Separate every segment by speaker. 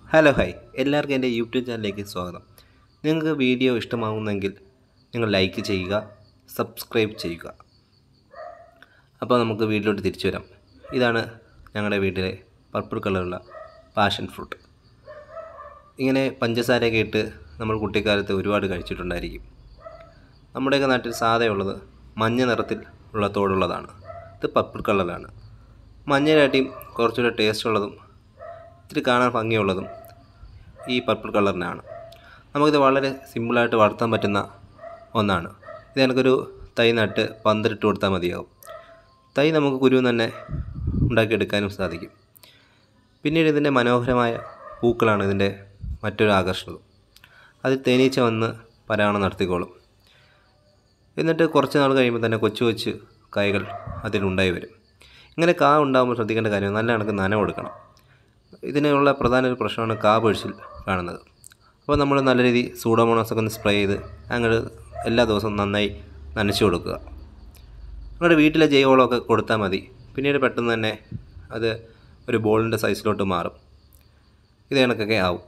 Speaker 1: hello hi എല്ലാവർക്കും എൻ്റെ YouTube ചാനലിലേക്ക് സ്വാഗതം നിങ്ങൾക്ക് വീഡിയോ ഇഷ്ടമാവുന്നെങ്കിൽ നിങ്ങൾ ലൈക്ക് ചെയ്യുക സബ്സ്ക്രൈബ് ചെയ്യുക അപ്പോൾ നമുക്ക് വീട്ടിലോട്ട് തിരിച്ചു വരാം ഇതാണ് ഞങ്ങളുടെ വീട്ടിലെ പർപ്പിൾ കളറുള്ള പാഷൻ ഫ്രൂട്ട് ഇങ്ങനെ പഞ്ചസാരയൊക്കെ ഇട്ട് നമ്മൾ കുട്ടിക്കാലത്ത് ഒരുപാട് കഴിച്ചിട്ടുണ്ടായിരിക്കും നമ്മുടെയൊക്കെ നാട്ടിൽ സാധയുള്ളത് മഞ്ഞ നിറത്തിൽ ഉള്ള തോടുള്ളതാണ് ഇത് പർപ്പിൾ കളറിലാണ് മഞ്ഞയിലാട്ടിയും കുറച്ചുകൂടെ ടേസ്റ്റ് ഉള്ളതും ഇത്തിരി കാണാൻ ഭംഗിയുള്ളതും ഈ പർപ്പിൾ കളറിനാണ് നമുക്കിത് വളരെ സിമ്പിളായിട്ട് വളർത്താൻ പറ്റുന്ന ഒന്നാണ് ഇത് എനിക്കൊരു തൈ നട്ട് പന്തലിട്ട് കൊടുത്താൽ മതിയാവും തൈ നമുക്ക് കുരുവിൽ തന്നെ ഉണ്ടാക്കിയെടുക്കാനും സാധിക്കും പിന്നീട് ഇതിൻ്റെ മനോഹരമായ പൂക്കളാണ് ഇതിൻ്റെ മറ്റൊരു ആകർഷണം അതിൽ തേനീച്ച വന്ന് പരാഗണം നടത്തിക്കോളും എന്നിട്ട് കുറച്ച് നാൾ കഴിയുമ്പോൾ തന്നെ കൊച്ചു കൊച്ചു കായ്കൾ അതിലുണ്ടായി വരും ഇങ്ങനെ കാ ഉണ്ടാകുമ്പോൾ ശ്രദ്ധിക്കേണ്ട കാര്യം നല്ല കണക്ക് നന കൊടുക്കണം ഇതിനുള്ള പ്രധാന ഒരു പ്രശ്നമാണ് കാ പൊഴിച്ചിൽ കാണുന്നത് അപ്പോൾ നമ്മൾ നല്ല രീതിയിൽ സൂഡോമോണോസ് ഒക്കെ ഒന്ന് സ്പ്രേ ചെയ്ത് അങ്ങോട്ട് എല്ലാ ദിവസവും നന്നായി നനച്ചു കൊടുക്കുക നിങ്ങളുടെ വീട്ടിലെ ജൈവവളമൊക്കെ കൊടുത്താൽ മതി പിന്നീട് പെട്ടെന്ന് തന്നെ അത് ഒരു ബോളിൻ്റെ സൈസിലോട്ട് മാറും ഇത് കണക്കൊക്കെ ആവും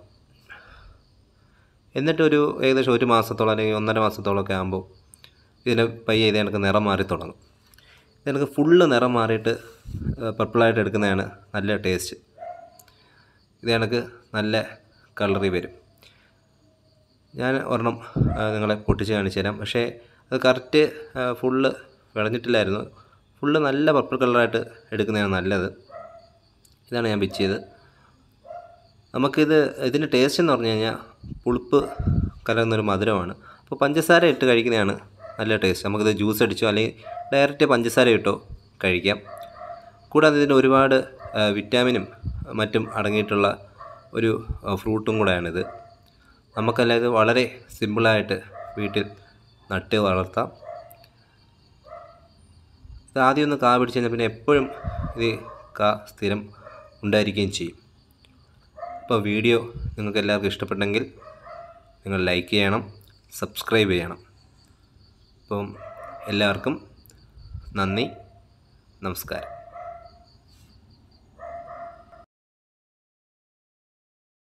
Speaker 1: എന്നിട്ടൊരു ഏകദേശം ഒരു മാസത്തോളം അല്ലെങ്കിൽ ഒന്നര മാസത്തോളമൊക്കെ ആകുമ്പോൾ ഇതിന് പയ്യെ ഇത് കണക്ക് നിറം മാറി തുടങ്ങും ഇത് കണക്ക് ഫുള്ള് നിറം മാറിയിട്ട് പർപ്പിളായിട്ട് എടുക്കുന്നതാണ് നല്ല ടേസ്റ്റ് ഇത് കണക്ക് നല്ല കളറി വരും ഞാൻ ഒരെണ്ണം ആ, നിങ്ങളെ പൊട്ടിച്ച് കാണിച്ചു തരാം പക്ഷേ അത് കറക്റ്റ് ഫുള്ള് വിളഞ്ഞിട്ടില്ലായിരുന്നു ഫുള്ള് നല്ല പർപ്പിൾ കളറായിട്ട് എടുക്കുന്നതാണ് നല്ലത് ഇതാണ് ഞാൻ പിച്ച് ചെയ്ത് നമുക്കിത് ഇതിൻ്റെ ടേസ്റ്റ് എന്ന് പറഞ്ഞു കഴിഞ്ഞാൽ പുളിപ്പ് കലർന്നൊരു മധുരമാണ് അപ്പോൾ പഞ്ചസാര ഇട്ട് കഴിക്കുന്നതാണ് നല്ല ടേസ്റ്റ് നമുക്കിത് ജ്യൂസ് അടിച്ചോ അല്ലെങ്കിൽ ഡയറക്റ്റ് പഞ്ചസാര ഇട്ടോ കഴിക്കാം കൂടാതെ ഇതിന് ഒരുപാട് ആ, വിറ്റാമിനും മറ്റും അടങ്ങിയിട്ടുള്ള ഒരു ആ, ഫ്രൂട്ടും കൂടെയാണിത് നമുക്കല്ല ഇത് വളരെ സിമ്പിളായിട്ട് വീട്ടിൽ നട്ട് വളർത്താം ഇത് ആദ്യം ഒന്ന് കാ പിടിച്ച് കഴിഞ്ഞാൽ പിന്നെ എപ്പോഴും ഇത് കാ സ്ഥിരം ഉണ്ടായിരിക്കുകയും ചെയ്യും അപ്പോൾ വീഡിയോ നിങ്ങൾക്ക് എല്ലാവർക്കും ഇഷ്ടപ്പെട്ടെങ്കിൽ നിങ്ങൾ ലൈക്ക് ചെയ്യണം സബ്സ്ക്രൈബ് ചെയ്യണം അപ്പം എല്ലാവർക്കും നന്ദി നമസ്കാരം